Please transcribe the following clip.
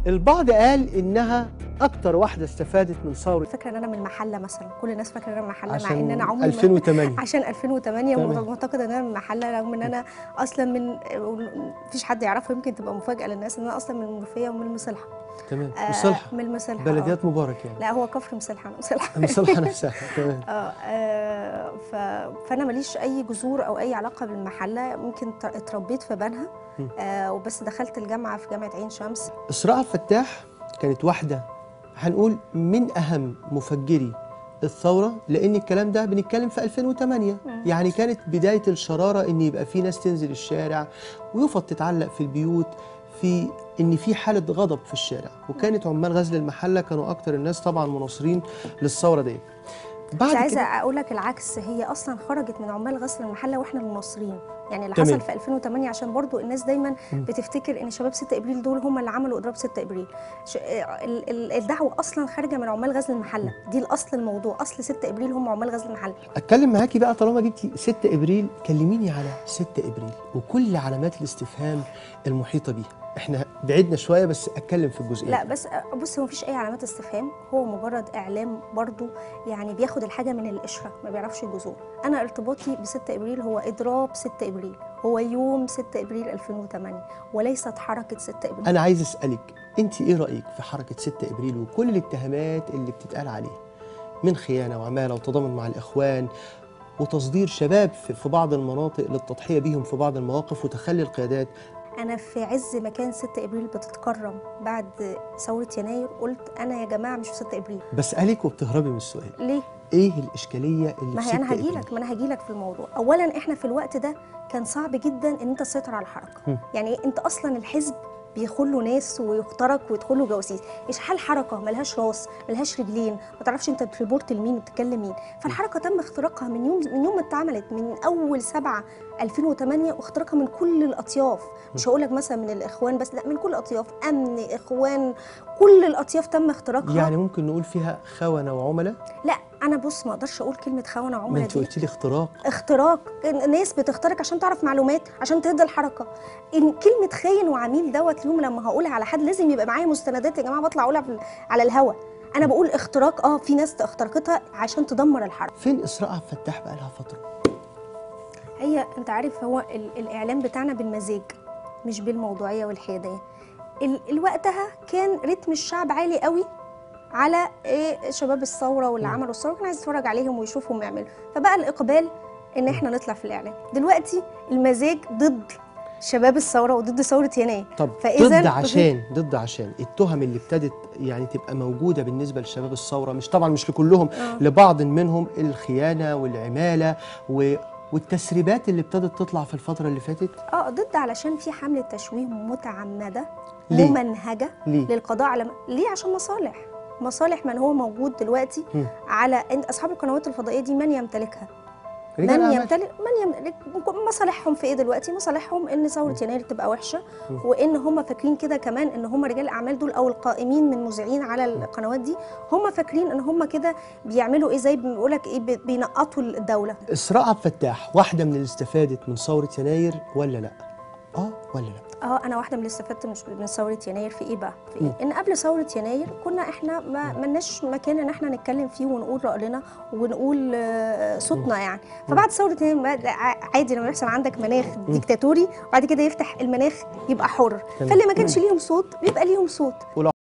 البعض قال انها اكتر واحده استفادت من ثوره فاكره ان انا من المحله مثلا كل الناس فاكره ان انا من المحله مع عشان ان انا عمري ما- 2008 عشان 2008 تمام. معتقده ان انا من المحله رغم ان انا اصلا من مفيش حد يعرفه يمكن تبقى مفاجاه للناس ان انا اصلا من المنوفيه ومن المصلحه تمام آه، مصلحه من المصلحه آه. بلديات مبارك يعني لا هو كفر مصلحه انا مصلحه مصلحه نفسها تمام اه آه، ف... فانا ماليش اي جذور او اي علاقه بالمحله ممكن ت- اتربيت في بنها م. آه وبس دخلت الجامعه في جامعه عين شمس اسراء الفتاح كانت واحده هنقول من اهم مفجري الثوره لان الكلام ده بنتكلم في 2008 يعني كانت بدايه الشراره ان يبقى في ناس تنزل الشارع ويفض تتعلق في البيوت في ان في حاله غضب في الشارع وكانت عمال غزل المحله كانوا اكتر الناس طبعا مناصرين للثوره دي بعد مش عايزه كده اقول لك العكس هي اصلا خرجت من عمال غسل المحله واحنا المصريين يعني اللي تمام. حصل في 2008 عشان برضو الناس دايما بتفتكر ان شباب 6 ابريل دول هم اللي عملوا اضراب 6 ابريل ش... ال- ال- الدعوه اصلا خارجه من عمال غزل المحله دي الاصل الموضوع اصل 6 ابريل هم عمال غزل المحله اتكلم معاكي بقى طالما جبتي 6 ابريل كلميني على 6 ابريل وكل علامات الاستفهام المحيطه بيها احنا بعدنا شويه بس اتكلم في الجزئيه لا بس بص هو مفيش اي علامات استفهام هو مجرد اعلام برضو يعني بياخد الحاجه من القشره ما بيعرفش الجذور انا ارتباطي ب 6 ابريل هو اضراب 6 ابريل هو يوم 6 ابريل 2008 وليست حركه 6 ابريل انا عايز اسالك انت ايه رايك في حركه 6 ابريل وكل الاتهامات اللي بتتقال عليها من خيانه وعماله وتضامن مع الاخوان وتصدير شباب في في بعض المناطق للتضحيه بيهم في بعض المواقف وتخلي القيادات انا في عز ما كان 6 ابريل بتتكرم بعد ثوره يناير قلت انا يا جماعه مش في 6 ابريل بسالك وبتهربي من السؤال ليه ايه الاشكاليه اللي ما في هي 6 انا ابريل هجيلك ما انا هجيلك في الموضوع اولا احنا في الوقت ده كان صعب جدا ان انت تسيطر على الحركه م. يعني انت اصلا الحزب بيدخل له ناس ويخترق ويدخل له جواسيس اشحال حركه ملهاش راس ملهاش رجلين ما تعرفش انت بتريبورت لمين وبتتكلم مين فالحركه تم اختراقها من يوم من يوم ما اتعملت من اول 7 2008 واختراقها من كل الاطياف مش هقول لك مثلا من الاخوان بس لا من كل الاطياف امن اخوان كل الاطياف تم اختراقها يعني ممكن نقول فيها خونه وعملاء لا انا بص ما اقدرش اقول كلمه خونه ما وعملاء انت دي قلت لي اختراق اختراق ناس بتخترق عشان تعرف معلومات عشان تهدى الحركه إن كلمه خاين وعميل دوت اليوم لما هقولها على حد لازم يبقى معايا مستندات يا جماعه بطلع اقولها في- على الهوا انا بقول اختراق اه في ناس اخترقتها عشان تدمر الحركه فين اسراء عبد الفتاح بقى لها فتره هي انت عارف هو ال الاعلام بتاعنا بالمزاج مش بالموضوعيه والحياديه ال الوقتها كان رتم الشعب عالي قوي على إيه شباب الثوره واللي عملوا الثوره كان عايز يتفرج عليهم ويشوفهم يعملوا فبقى الاقبال ان احنا نطلع في الاعلام دلوقتي المزاج ضد شباب الثوره وضد ثوره يناير طب فإذا- ضد عشان ضد عشان التهم اللي ابتدت يعني تبقى موجوده بالنسبه لشباب الثوره مش طبعا مش لكلهم آه. لبعض منهم الخيانه والعماله و والتسريبات اللي ابتدت تطلع في الفتره اللي فاتت اه ضد علشان في حمله تشويه متعمده ليه؟ ممنهجه ليه؟ للقضاء على ليه عشان مصالح مصالح من هو موجود دلوقتي مم. على انت اصحاب القنوات الفضائيه دي من يمتلكها رجال من أعمال. يمتلك من يمتلك مصالحهم في ايه دلوقتي مصالحهم ان ثوره يناير تبقى وحشه وان هم فاكرين كده كمان ان هم رجال الاعمال دول او القائمين من مذيعين على القنوات دي هم فاكرين ان هم كده بيعملوا ايه زي بيقول لك ايه بي- بينقطوا الدوله اسراء عبد الفتاح واحده من اللي استفادت من ثوره يناير ولا لا؟ اه ولا لا؟ اه انا واحده من اللي استفدت مش- من ثوره يناير في ايه بقى في إيه؟ ان قبل ثوره يناير كنا احنا ما ملناش مكان ان احنا نتكلم فيه ونقول راينا ونقول آه، صوتنا يعني فبعد ثوره يناير بقى ع- عادي لما يحصل عندك مناخ ديكتاتوري وبعد كده يفتح المناخ يبقى حر تمام. فاللي ما كانش ليهم صوت بيبقى ليهم صوت ولو